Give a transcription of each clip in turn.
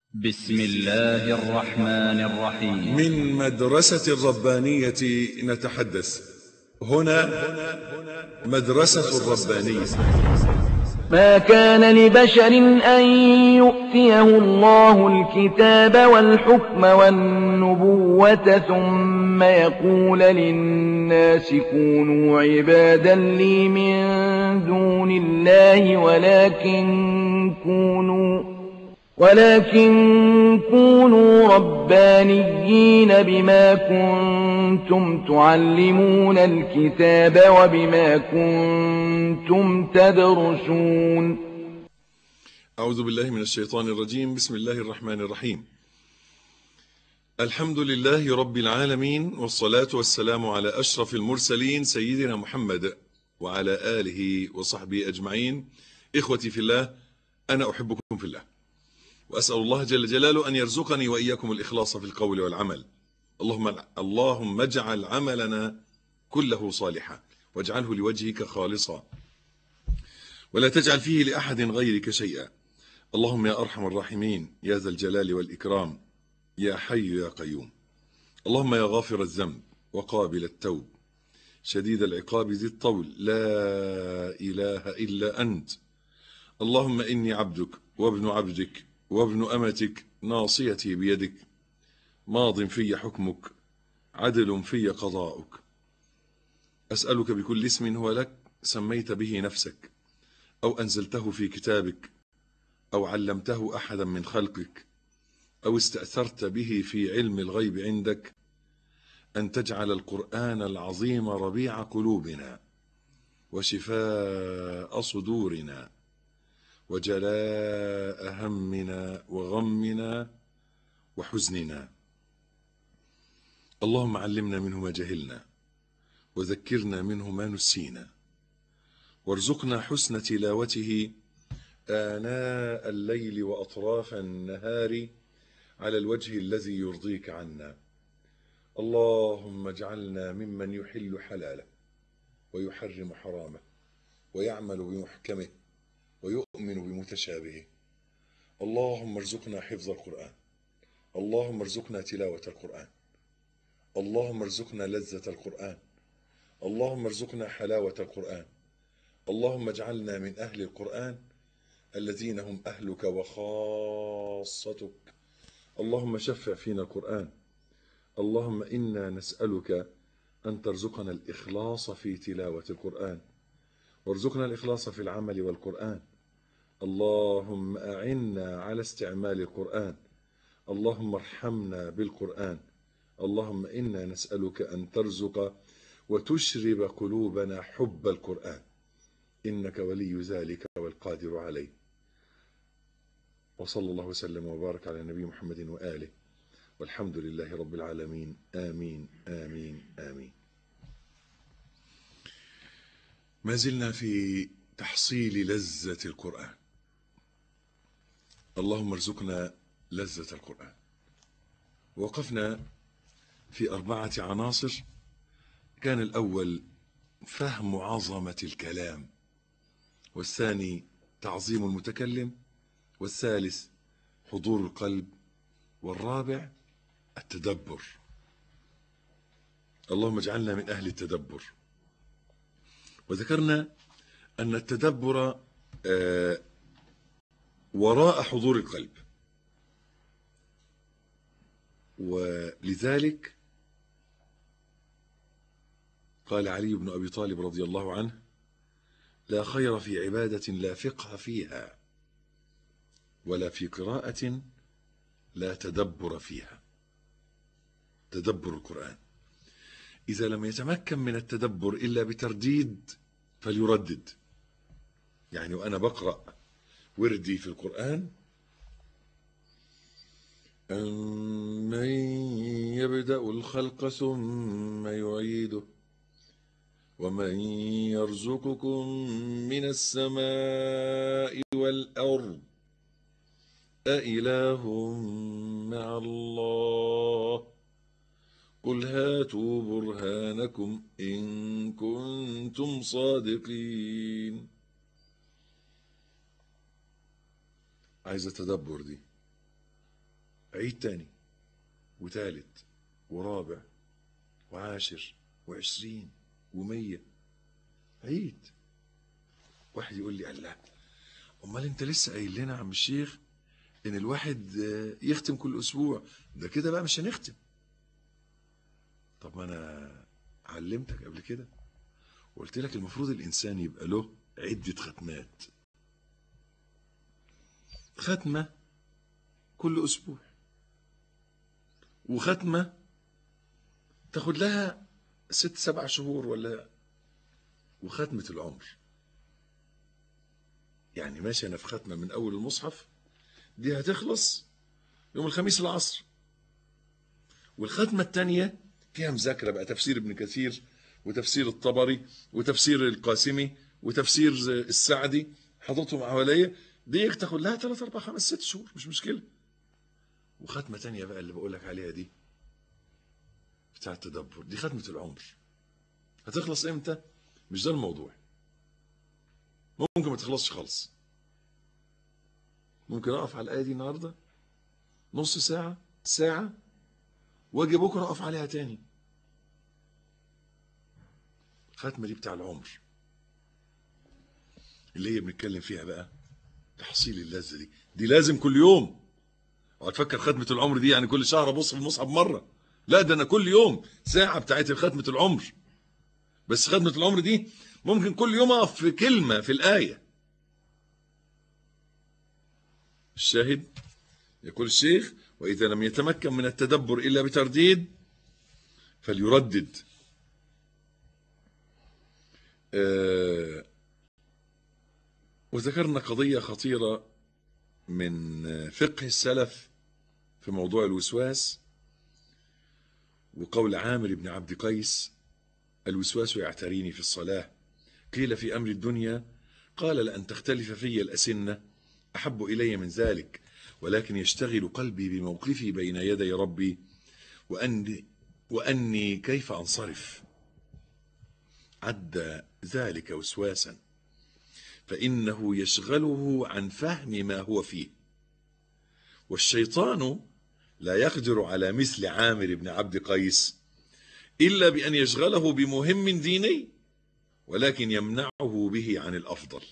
بسم الله الرحمن الرحيم من مدرسة الربانية نتحدث هنا مدرسة الربانية ما كان لبشر أن يؤتيه الله الكتاب والحكم والنبوة ثم يقول للناس كونوا عبادا لي من دون الله ولكن كونوا ولكن كونوا ربانيين بما كنتم تعلمون الكتاب وبما كنتم تدرسون أعوذ بالله من الشيطان الرجيم بسم الله الرحمن الرحيم الحمد لله رب العالمين والصلاة والسلام على أشرف المرسلين سيدنا محمد وعلى آله وصحبه أجمعين إخوتي في الله أنا أحبكم في الله وأسأل الله جل جلاله أن يرزقني وإياكم الإخلاص في القول والعمل اللهم اللهم اجعل عملنا كله صالحا واجعله لوجهك خالصا ولا تجعل فيه لأحد غيرك شيئا اللهم يا أرحم الراحمين يا ذا الجلال والإكرام يا حي يا قيوم اللهم يا غافر الذنب وقابل التوب شديد العقاب ذي الطول لا إله إلا أنت اللهم إني عبدك وابن عبدك وابن أمتك ناصيتي بيدك ماض في حكمك عدل في قضاؤك أسألك بكل اسم هو لك سميت به نفسك أو أنزلته في كتابك أو علمته أحدا من خلقك أو استأثرت به في علم الغيب عندك أن تجعل القرآن العظيم ربيع قلوبنا وشفاء صدورنا وجلاء همنا وغمنا وحزننا اللهم علمنا منه ما جهلنا وذكرنا منه ما نسينا وارزقنا حسن تلاوته آناء الليل وأطراف النهار على الوجه الذي يرضيك عنا اللهم اجعلنا ممن يحل حلاله ويحرم حرامه ويعمل بمحكمه ويؤمن بمتشابهه اللهم ارزقنا حفظ القرآن اللهم ارزقنا تلاوة القرآن اللهم ارزقنا لذة القرآن اللهم ارزقنا حلاوة القرآن اللهم اجعلنا من أهل القرآن الذين هم أهلك وخاصتك اللهم شفع فينا القرآن اللهم إنا نسألك أن ترزقنا الإخلاص في تلاوة القرآن وارزقنا الإخلاص في العمل والقرآن اللهم أعنا على استعمال القرآن اللهم ارحمنا بالقرآن اللهم إنا نسألك أن ترزق وتشرب قلوبنا حب القرآن إنك ولي ذلك والقادر عليه وصلى الله وسلم وبارك على نبي محمد وآله والحمد لله رب العالمين آمين آمين آمين ما زلنا في تحصيل لذة القرآن اللهم ارزقنا لذة القرآن وقفنا في أربعة عناصر كان الأول فهم عظمة الكلام والثاني تعظيم المتكلم والثالث حضور القلب والرابع التدبر اللهم اجعلنا من أهل التدبر وذكرنا أن التدبر وراء حضور القلب ولذلك قال علي بن أبي طالب رضي الله عنه لا خير في عبادة لا فقه فيها ولا في قراءة لا تدبر فيها تدبر القرآن إذا لم يتمكن من التدبر إلا بترديد فليردد يعني وأنا بقرأ وردي في القرآن أمن يبدأ الخلق ثم يعيده ومن يرزقكم من السماء والأرض أإله مع الله قل هاتوا برهانكم إن كنتم صادقين عايزة تدبر دي عيد تاني وتالت ورابع وعاشر وعشرين ومية عيد واحد يقول لي الله امال انت لسه قايل لنا يا عم الشيخ ان الواحد آه، يختم كل اسبوع ده كده بقى مش هنختم طب ما انا علمتك قبل كده وقلت لك المفروض الانسان يبقى له عده ختمات ختمه كل اسبوع وختمه تاخد لها ست سبع شهور ولا وختمه العمر يعني ماشي انا في ختمه من اول المصحف دي هتخلص يوم الخميس العصر والختمه الثانيه فيها مذاكره بقى تفسير ابن كثير وتفسير الطبري وتفسير القاسمي وتفسير السعدي حاططهم حواليا دي تاخد لها 3 4 5 6 شهور مش مشكله وختمه تانية بقى اللي بقول لك عليها دي بتاع التدبر دي ختمه العمر هتخلص امتى مش ده الموضوع ممكن ما تخلصش خالص ممكن اقف على الايه دي النهارده نص ساعه ساعه واجي بكره اقف عليها تاني الختمه دي بتاع العمر اللي هي بنتكلم فيها بقى تحصيل اللذه دي دي لازم كل يوم وهتفكر ختمه العمر دي يعني كل شهر ابص في المصحف مره لا ده انا كل يوم ساعه بتاعت ختمه العمر بس ختمه العمر دي ممكن كل يوم اقف في كلمه في الايه الشاهد يقول الشيخ واذا لم يتمكن من التدبر الا بترديد فليردد آه وذكرنا قضيه خطيره من فقه السلف في موضوع الوسواس وقول عامر بن عبد قيس الوسواس يعتريني في الصلاه قيل في امر الدنيا قال لان تختلف في الاسنه احب الي من ذلك ولكن يشتغل قلبي بموقفي بين يدي ربي واني واني كيف انصرف عد ذلك وسواسا فانه يشغله عن فهم ما هو فيه والشيطان لا يقدر على مثل عامر بن عبد قيس الا بان يشغله بمهم ديني ولكن يمنعه به عن الافضل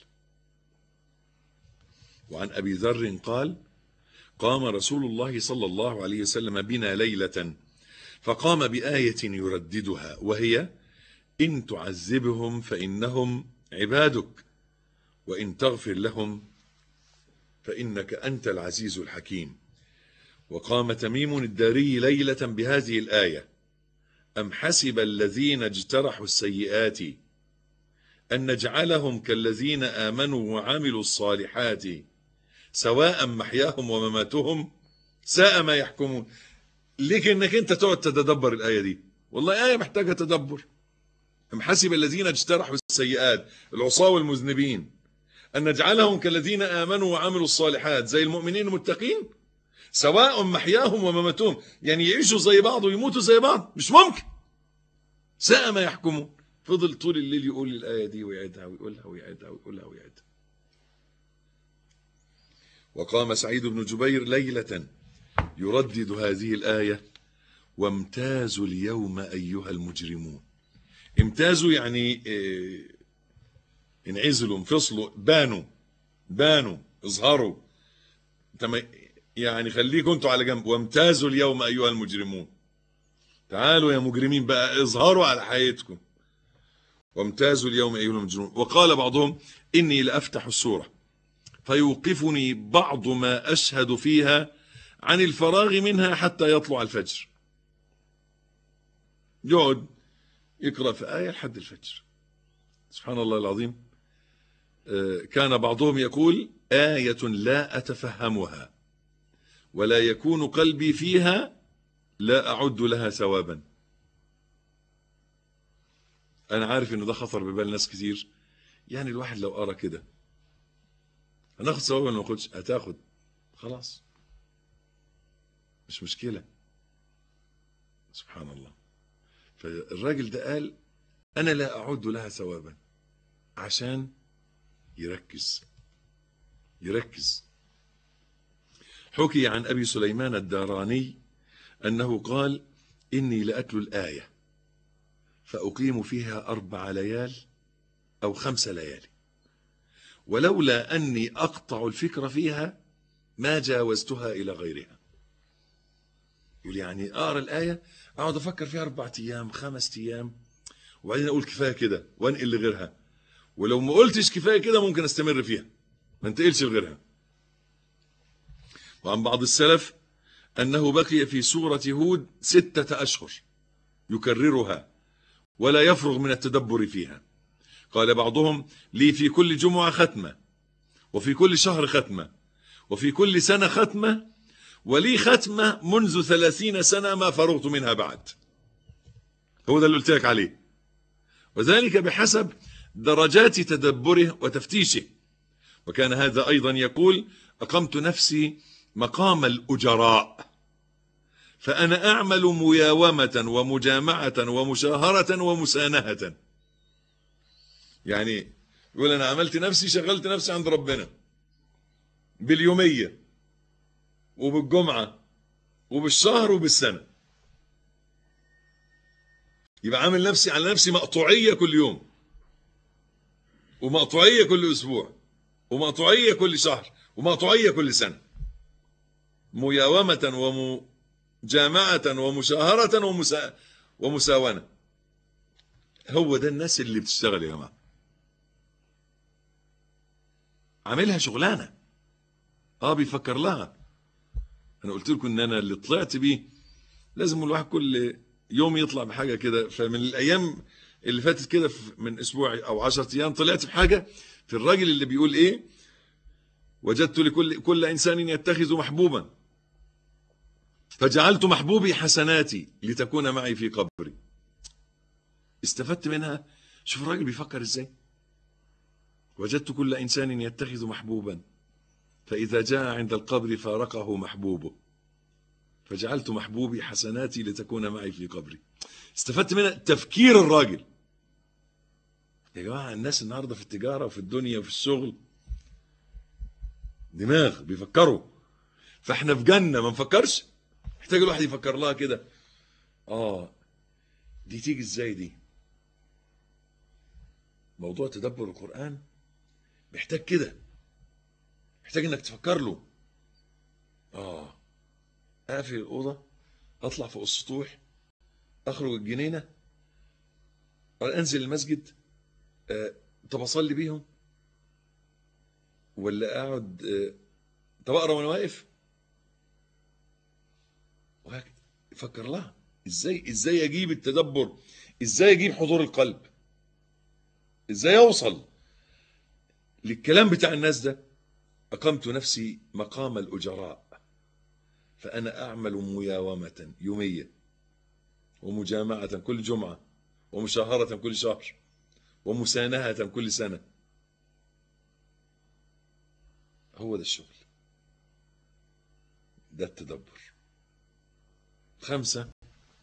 وعن ابي ذر قال قام رسول الله صلى الله عليه وسلم بنا ليله فقام بايه يرددها وهي ان تعذبهم فانهم عبادك وان تغفر لهم فانك انت العزيز الحكيم وقام تميم الداري ليله بهذه الايه ام حسب الذين اجترحوا السيئات ان نجعلهم كالذين امنوا وعملوا الصالحات سواء محياهم ومماتهم ساء ما يحكمون ليك انك انت تقعد تتدبر الايه دي والله ايه محتاجه تدبر ام حسب الذين اجترحوا السيئات العصاه والمذنبين ان نجعلهم كالذين امنوا وعملوا الصالحات زي المؤمنين المتقين سواء محياهم ومماتهم يعني يعيشوا زي بعض ويموتوا زي بعض مش ممكن ساء ما يحكمون فضل طول الليل يقول الآية دي ويعيدها ويقولها ويعيدها ويقولها ويعيدها وقام سعيد بن جبير ليلة يردد هذه الآية وامتازوا اليوم أيها المجرمون امتازوا يعني اه انعزلوا انفصلوا بانوا بانوا اظهروا يعني خليكم انتوا على جنب وامتازوا اليوم أيها المجرمون تعالوا يا مجرمين بقى اظهروا على حياتكم وامتازوا اليوم أيها المجرمون وقال بعضهم إني لأفتح السورة فيوقفني بعض ما أشهد فيها عن الفراغ منها حتى يطلع الفجر يقعد يقرأ في آية لحد الفجر سبحان الله العظيم كان بعضهم يقول آية لا أتفهمها ولا يكون قلبي فيها لا أعد لها ثوابا انا عارف ان ده خطر ببال ناس كتير يعني الواحد لو قرا كده هناخد ثواب ولا ما ناخدش هتاخد خلاص مش مشكله سبحان الله فالراجل ده قال انا لا اعد لها ثوابا عشان يركز يركز حكي عن أبي سليمان الداراني أنه قال إني لأتلو الآية فأقيم فيها أربع ليال أو خمس ليالي ولولا أني أقطع الفكر فيها ما جاوزتها إلى غيرها يقول يعني أقرأ الآية أقعد أفكر فيها أربعة أيام خمس أيام وبعدين أقول كفاية كده وأنقل لغيرها ولو ما قلتش كفاية كده ممكن أستمر فيها ما انتقلش لغيرها وعن بعض السلف أنه بقي في سورة هود ستة أشهر يكررها ولا يفرغ من التدبر فيها قال بعضهم لي في كل جمعة ختمة وفي كل شهر ختمة وفي كل سنة ختمة ولي ختمة منذ ثلاثين سنة ما فرغت منها بعد هو ده اللي قلت لك عليه وذلك بحسب درجات تدبره وتفتيشه وكان هذا أيضا يقول أقمت نفسي مقام الأجراء فأنا أعمل مياومة ومجامعة ومشاهرة ومسانهة يعني يقول أنا عملت نفسي شغلت نفسي عند ربنا باليومية وبالجمعة وبالشهر وبالسنة يبقى عامل نفسي على نفسي مقطوعية كل يوم ومقطوعية كل أسبوع ومقطوعية كل شهر ومقطوعية كل سنة مياومة ومجامعة ومشاهرة ومسا... ومساونة هو ده الناس اللي بتشتغل يا جماعة عاملها شغلانة اه بيفكر لها انا قلت لكم ان انا اللي طلعت بيه لازم الواحد كل يوم يطلع بحاجة كده فمن الايام اللي فاتت كده من اسبوع او عشرة ايام طلعت بحاجة في الراجل اللي بيقول ايه وجدت لكل كل انسان يتخذ محبوبا فجعلت محبوبي حسناتي لتكون معي في قبري استفدت منها شوف الراجل بيفكر ازاي وجدت كل انسان يتخذ محبوبا فاذا جاء عند القبر فارقه محبوبه فجعلت محبوبي حسناتي لتكون معي في قبري استفدت منها تفكير الراجل يا جماعه الناس النهارده في التجاره وفي الدنيا وفي الشغل دماغ بيفكروا فاحنا في جنه ما نفكرش محتاج الواحد يفكر لها كده اه دي تيجي ازاي دي موضوع تدبر القران محتاج كده محتاج انك تفكر له اه اقفل الاوضه اطلع فوق السطوح اخرج الجنينه انزل المسجد آه. طب اصلي بيهم ولا اقعد آه. طب اقرا وانا واقف وهكذا فكر لها ازاي ازاي اجيب التدبر ازاي اجيب حضور القلب ازاي اوصل للكلام بتاع الناس ده اقمت نفسي مقام الاجراء فانا اعمل مياومه يوميه ومجامعه كل جمعه ومشاهره كل شهر ومسانهه كل سنه هو ده الشغل ده التدبر خمسة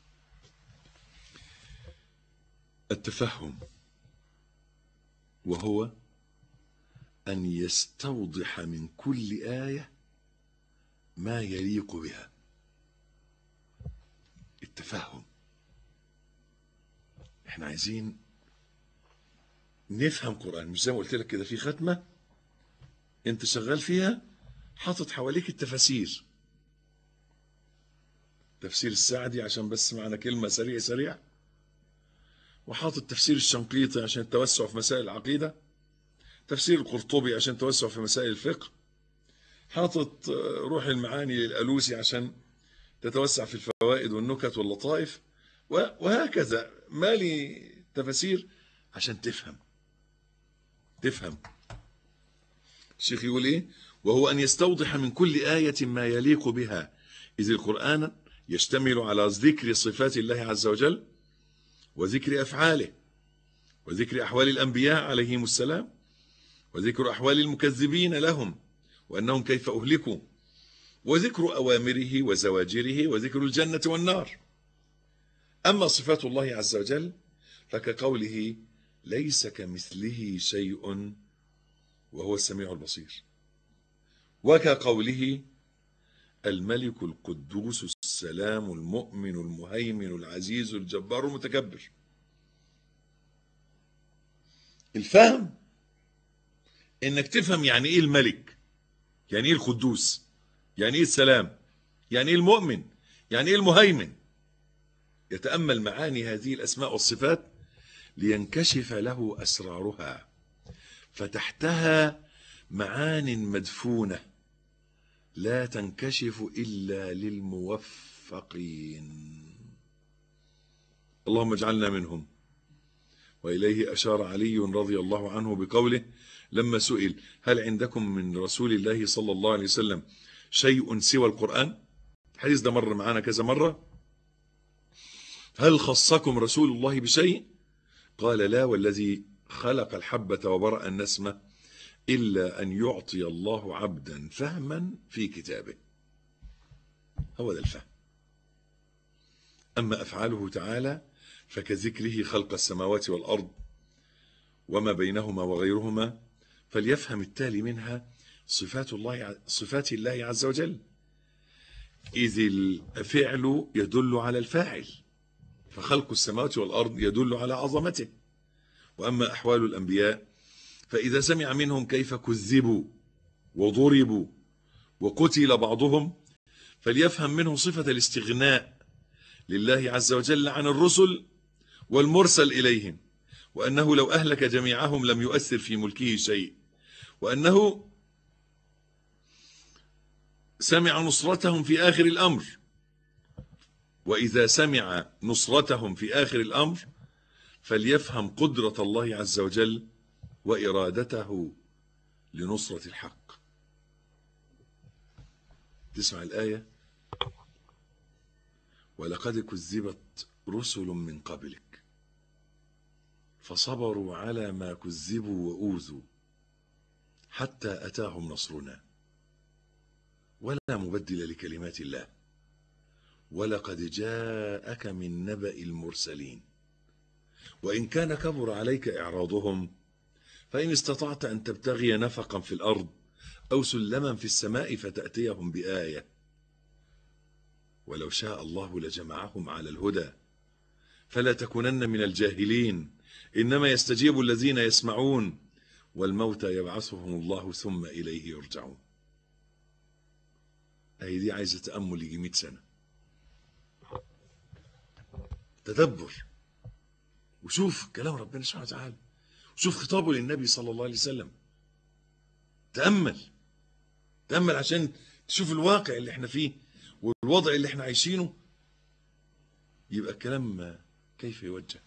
التفهم وهو أن يستوضح من كل آية ما يليق بها التفهم احنا عايزين نفهم قرآن مش زي ما قلت لك كده في ختمة انت شغال فيها حاطط حواليك التفاسير تفسير السعدي عشان بس معنا كلمة سريع سريع وحاطط تفسير الشنقيطي عشان التوسع في مسائل العقيدة تفسير القرطبي عشان التوسع في مسائل الفقه حاطط روح المعاني للألوسي عشان تتوسع في الفوائد والنكت واللطائف وهكذا مالي تفاسير عشان تفهم تفهم الشيخ يقول ايه وهو أن يستوضح من كل آية ما يليق بها إذ القرآن يشتمل على ذكر صفات الله عز وجل وذكر افعاله وذكر احوال الانبياء عليهم السلام وذكر احوال المكذبين لهم وانهم كيف اهلكوا وذكر اوامره وزواجره وذكر الجنه والنار اما صفات الله عز وجل فكقوله ليس كمثله شيء وهو السميع البصير وكقوله الملك القدوس السلام المؤمن المهيمن العزيز الجبار المتكبر الفهم انك تفهم يعني ايه الملك يعني ايه القدوس يعني ايه السلام يعني ايه المؤمن يعني ايه المهيمن يتامل معاني هذه الاسماء والصفات لينكشف له اسرارها فتحتها معان مدفونه لا تنكشف الا للموفقين اللهم اجعلنا منهم واليه اشار علي رضي الله عنه بقوله لما سئل هل عندكم من رسول الله صلى الله عليه وسلم شيء سوى القران الحديث ده مر معانا كذا مره هل خصكم رسول الله بشيء قال لا والذي خلق الحبه وبرأ النسمه إلا أن يعطي الله عبدا فهما في كتابه هو ده الفهم أما أفعاله تعالى فكذكره خلق السماوات والأرض وما بينهما وغيرهما فليفهم التالي منها صفات الله صفات الله عز وجل إذ الفعل يدل على الفاعل فخلق السماوات والأرض يدل على عظمته وأما أحوال الأنبياء فإذا سمع منهم كيف كذبوا وضربوا وقتل بعضهم فليفهم منه صفة الاستغناء لله عز وجل عن الرسل والمرسل إليهم وأنه لو أهلك جميعهم لم يؤثر في ملكه شيء وأنه سمع نصرتهم في آخر الأمر وإذا سمع نصرتهم في آخر الأمر فليفهم قدرة الله عز وجل وإرادته لنصرة الحق تسمع الآية ولقد كذبت رسل من قبلك فصبروا على ما كذبوا وأوذوا حتى أتاهم نصرنا ولا مبدل لكلمات الله ولقد جاءك من نبأ المرسلين وإن كان كبر عليك إعراضهم فإن استطعت أن تبتغي نفقا في الأرض أو سلما في السماء فتأتيهم بآية ولو شاء الله لجمعهم على الهدى فلا تكونن من الجاهلين إنما يستجيب الذين يسمعون والموتى يبعثهم الله ثم إليه يرجعون أي دي عايزة تأمل يجي 100 سنة تدبر وشوف كلام ربنا سبحانه وتعالى شوف خطابه للنبي صلى الله عليه وسلم تأمل تأمل عشان تشوف الواقع اللي احنا فيه والوضع اللي احنا عايشينه يبقى الكلام كيف يوجه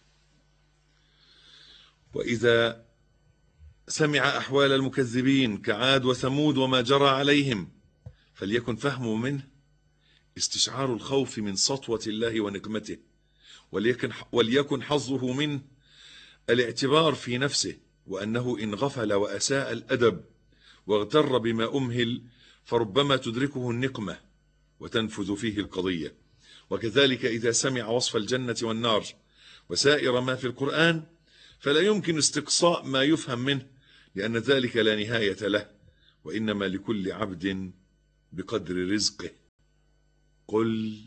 وإذا سمع أحوال المكذبين كعاد وثمود وما جرى عليهم فليكن فهمه منه استشعار الخوف من سطوة الله ونقمته وليكن, وليكن حظه منه الاعتبار في نفسه وأنه إن غفل وأساء الأدب واغتر بما أمهل فربما تدركه النقمة وتنفذ فيه القضية وكذلك إذا سمع وصف الجنة والنار وسائر ما في القرآن فلا يمكن استقصاء ما يفهم منه لأن ذلك لا نهاية له وإنما لكل عبد بقدر رزقه قل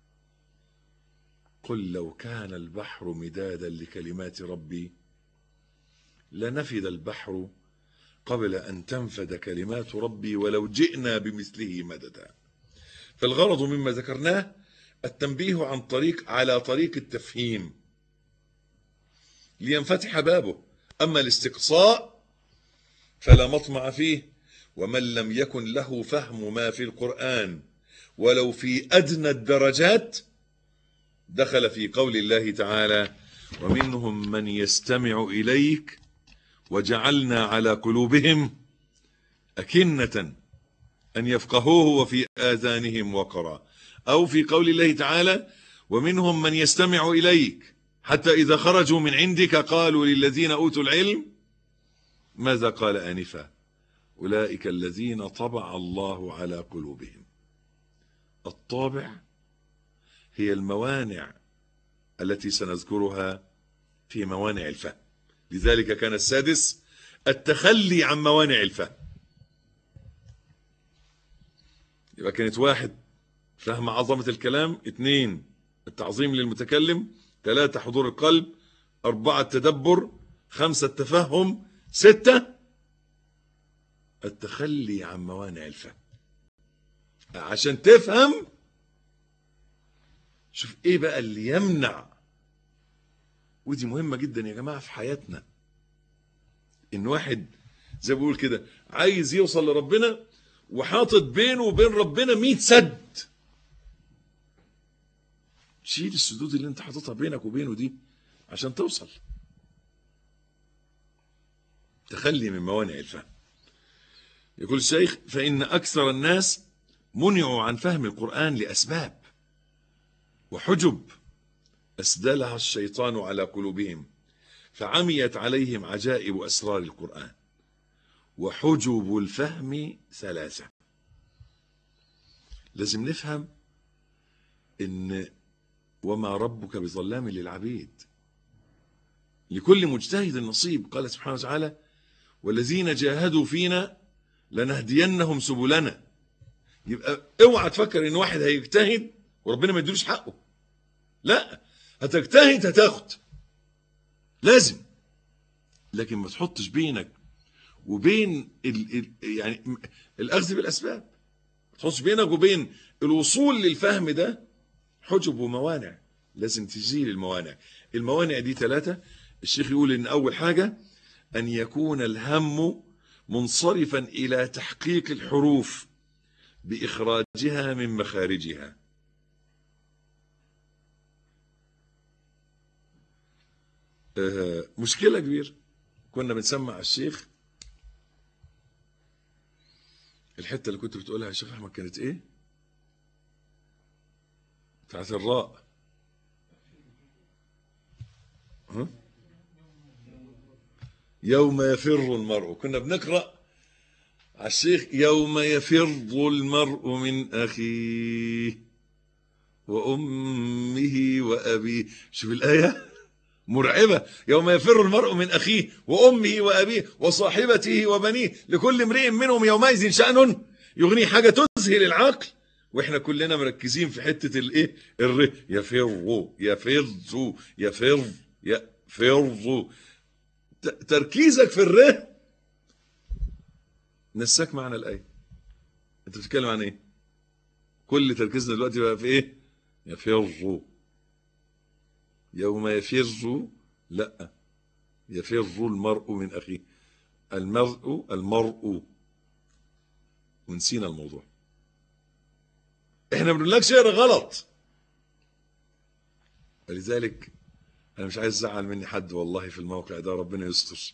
قل لو كان البحر مدادا لكلمات ربي لنفد البحر قبل أن تنفد كلمات ربي ولو جئنا بمثله مددا فالغرض مما ذكرناه التنبيه عن طريق على طريق التفهيم لينفتح بابه أما الاستقصاء فلا مطمع فيه ومن لم يكن له فهم ما في القرآن ولو في أدنى الدرجات دخل في قول الله تعالى ومنهم من يستمع إليك وجعلنا على قلوبهم أكنة أن يفقهوه وفي آذانهم وقرا أو في قول الله تعالى ومنهم من يستمع إليك حتى إذا خرجوا من عندك قالوا للذين أوتوا العلم ماذا قال آنفا أولئك الذين طبع الله على قلوبهم الطابع هي الموانع التي سنذكرها في موانع الفهم لذلك كان السادس التخلي عن موانع الفهم يبقى كانت واحد فهم عظمة الكلام اثنين التعظيم للمتكلم ثلاثة حضور القلب أربعة التدبر خمسة التفهم ستة التخلي عن موانع الفهم عشان تفهم شوف ايه بقى اللي يمنع ودي مهمة جدا يا جماعة في حياتنا ان واحد زي ما بقول كده عايز يوصل لربنا وحاطط بينه وبين ربنا 100 سد شيل السدود اللي انت حاططها بينك وبينه دي عشان توصل تخلي من موانع الفهم يقول الشيخ فإن أكثر الناس منعوا عن فهم القرآن لأسباب وحجب أسدلها الشيطان على قلوبهم فعميت عليهم عجائب أسرار القرآن وحجب الفهم ثلاثة لازم نفهم إن وما ربك بظلام للعبيد لكل مجتهد نصيب قال سبحانه وتعالى والذين جاهدوا فينا لنهدينهم سبلنا يبقى اوعى تفكر ان واحد هيجتهد وربنا ما يديلوش حقه لا هتجتهد هتاخد لازم لكن ما تحطش بينك وبين ال ال يعني الاخذ بالاسباب ما تحطش بينك وبين الوصول للفهم ده حجب وموانع لازم تزيل الموانع الموانع دي ثلاثة الشيخ يقول ان اول حاجة ان يكون الهم منصرفا الى تحقيق الحروف باخراجها من مخارجها آه، مشكلة كبيرة كنا بنسمع الشيخ الحتة اللي كنت بتقولها يا شيخ أحمد كانت إيه؟ بتاعت الراء ها؟ يوم يفر المرء كنا بنقرأ على الشيخ يوم يفر المرء من أخيه وأمه وأبيه شوف الآية مرعبة يوم يفر المرء من أخيه وأمه وأبيه وصاحبته وبنيه لكل امرئ منهم يومئذ شأن يغني حاجة تذهل العقل واحنا كلنا مركزين في حتة الايه الر يفر يفر يفر يفر ت- تركيزك في الر نساك معنى الآية انت بتتكلم عن ايه كل تركيزنا دلوقتي بقى في ايه يفر يوم يفر لا يفر المرء من أخيه المرء المرء ونسينا الموضوع احنا بنقول لك شعر غلط ولذلك انا مش عايز ازعل مني حد والله في الموقع ده ربنا يستر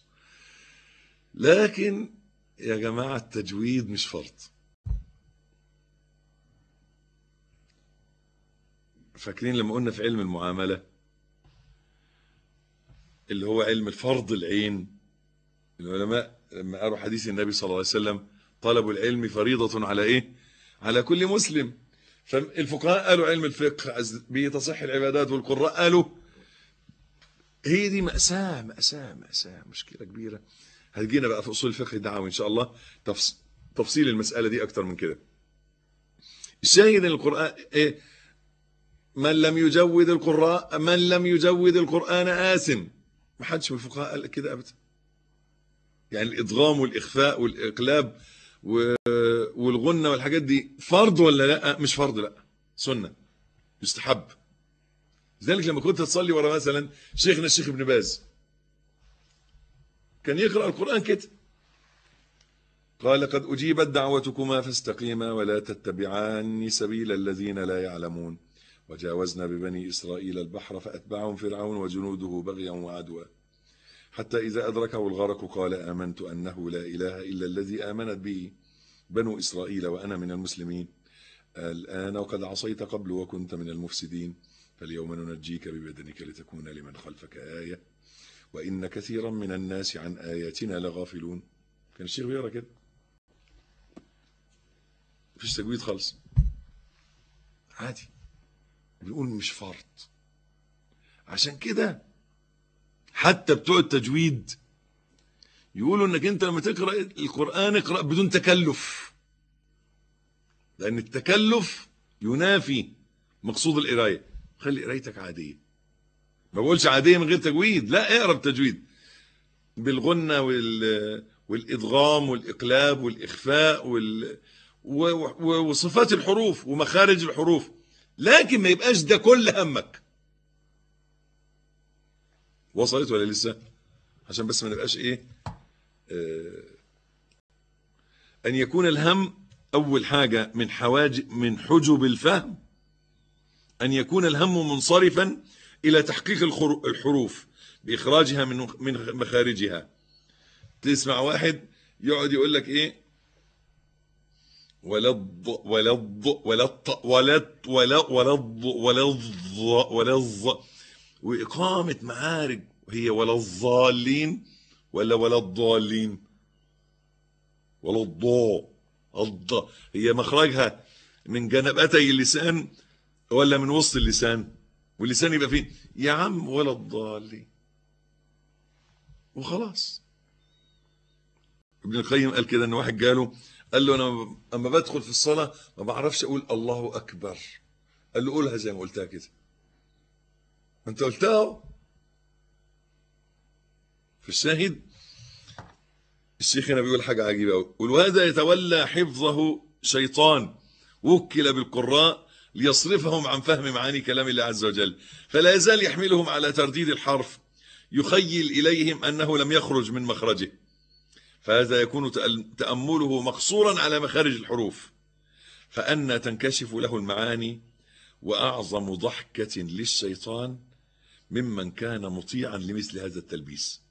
لكن يا جماعة التجويد مش فرض فاكرين لما قلنا في علم المعامله اللي هو علم الفرض العين العلماء لما قالوا حديث النبي صلى الله عليه وسلم طلب العلم فريضة على ايه على كل مسلم فالفقهاء قالوا علم الفقه عز- به تصح العبادات والقراء قالوا هي دي مأساة مأساة مأساة مشكلة كبيرة هتجينا بقى في أصول الفقه الدعوي إن شاء الله تفص... تفصيل المسألة دي أكتر من كده الشاهد ان القرآن إيه من لم يجود القراء من لم يجود القرآن آثم ما حدش من الفقهاء قال كده ابدا يعني الادغام والاخفاء والاقلاب و- والغنه والحاجات دي فرض ولا لا مش فرض لا سنه يستحب لذلك لما كنت تصلي ورا مثلا شيخنا الشيخ ابن باز كان يقرا القران كده قال قد اجيبت دعوتكما فاستقيما ولا تتبعان سبيل الذين لا يعلمون وجاوزنا ببني إسرائيل البحر فأتبعهم فرعون وجنوده بغيا وعدوا حتى إذا أدركه الغرق قال آمنت أنه لا إله إلا الذي آمنت به بنو إسرائيل وأنا من المسلمين الآن وقد عصيت قبل وكنت من المفسدين فاليوم ننجيك ببدنك لتكون لمن خلفك آية وإن كثيرا من الناس عن آياتنا لغافلون كان الشيخ بيقرا كده مفيش تجويد خالص عادي بيقول مش فرض عشان كده حتى بتوع التجويد يقولوا انك انت لما تقرا القران اقرا بدون تكلف لان التكلف ينافي مقصود القرايه خلي قرايتك عاديه ما بقولش عاديه من غير تجويد لا اقرا بتجويد بالغنى وال والادغام والاقلاب والاخفاء وال و- و- وصفات الحروف ومخارج الحروف لكن ما يبقاش ده كل همك وصلت ولا لسه عشان بس ما نبقاش ايه آه ان يكون الهم اول حاجه من حواجب من حجب الفهم ان يكون الهم منصرفا الى تحقيق الخر- الحروف باخراجها من من مخارجها تسمع واحد يقعد يقول لك ايه ولا الض ولا الض ولا الط ولا الت- ولا ولا الض ولا الض ولا الض وإقامة معارج هي ولا الضالين ولا ولا الضالين ولا الضاء الض هي مخرجها من جنبتي اللسان ولا من وسط اللسان واللسان يبقى فين يا عم ولا الضالين وخلاص ابن القيم قال كده ان واحد جاله قال له انا اما بدخل في الصلاه ما بعرفش اقول الله اكبر قال له قولها زي ما قلتها كده ما انت قلتها اهو في الشاهد الشيخ هنا بيقول حاجه عجيبه قوي وهذا يتولى حفظه شيطان وكل بالقراء ليصرفهم عن فهم معاني كلام الله عز وجل فلا يزال يحملهم على ترديد الحرف يخيل اليهم انه لم يخرج من مخرجه فهذا يكون تأل- تأمله مقصورا على مخارج الحروف فأن تنكشف له المعاني وأعظم ضحكة للشيطان ممن كان مطيعا لمثل هذا التلبيس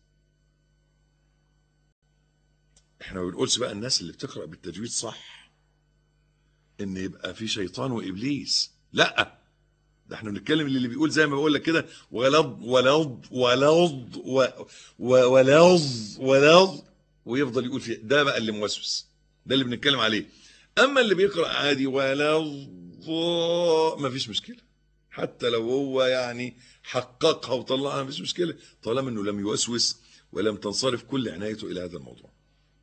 احنا ما بنقولش بقى الناس اللي بتقرأ بالتجويد صح ان يبقى في شيطان وابليس لا ده احنا بنتكلم اللي بيقول زي ما بقول لك كده ولض ولض ولض و- و- ولض ولض ويفضل يقول فيه ده بقى اللي موسوس ده اللي بنتكلم عليه اما اللي بيقرا عادي ولض ما فيش مشكله حتى لو هو يعني حققها وطلعها ما فيش مشكله طالما انه لم يوسوس ولم تنصرف كل عنايته الى هذا الموضوع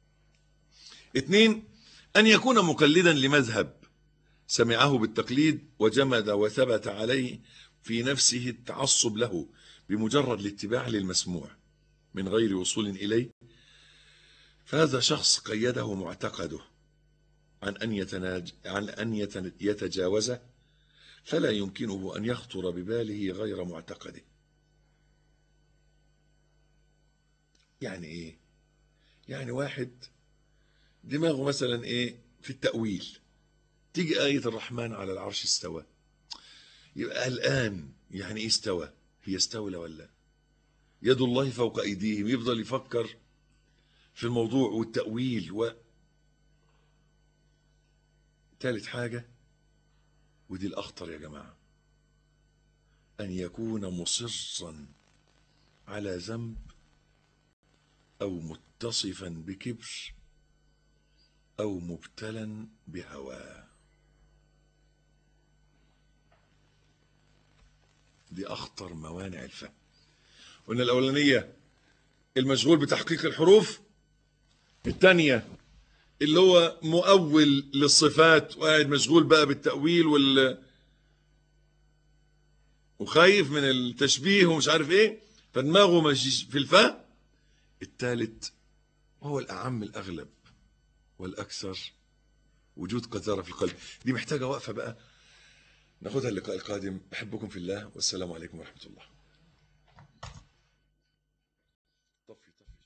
اثنين ان يكون مقلدا لمذهب سمعه بالتقليد وجمد وثبت عليه في نفسه التعصب له بمجرد الاتباع للمسموع من غير وصول اليه فهذا شخص قيده معتقده عن ان يتناج عن ان يتن- يتجاوزه فلا يمكنه ان يخطر بباله غير معتقده. يعني ايه؟ يعني واحد دماغه مثلا ايه؟ في التأويل. تيجي آية الرحمن على العرش استوى. يبقى قلقان يعني ايه استوى؟ هي استولى ولا؟ يد الله فوق ايديهم يفضل يفكر في الموضوع والتأويل و ثالث حاجة ودي الأخطر يا جماعة أن يكون مصرا على ذنب أو متصفا بكبر أو مبتلا بهواه دي أخطر موانع الفهم قلنا الأولانية المشغول بتحقيق الحروف الثانية اللي هو مؤول للصفات وقاعد مشغول بقى بالتأويل وال وخايف من التشبيه ومش عارف ايه فدماغه ماشي في الفهم الثالث وهو الأعم الأغلب والأكثر وجود قذارة في القلب دي محتاجة وقفة بقى ناخدها اللقاء القادم أحبكم في الله والسلام عليكم ورحمة الله طفي طفي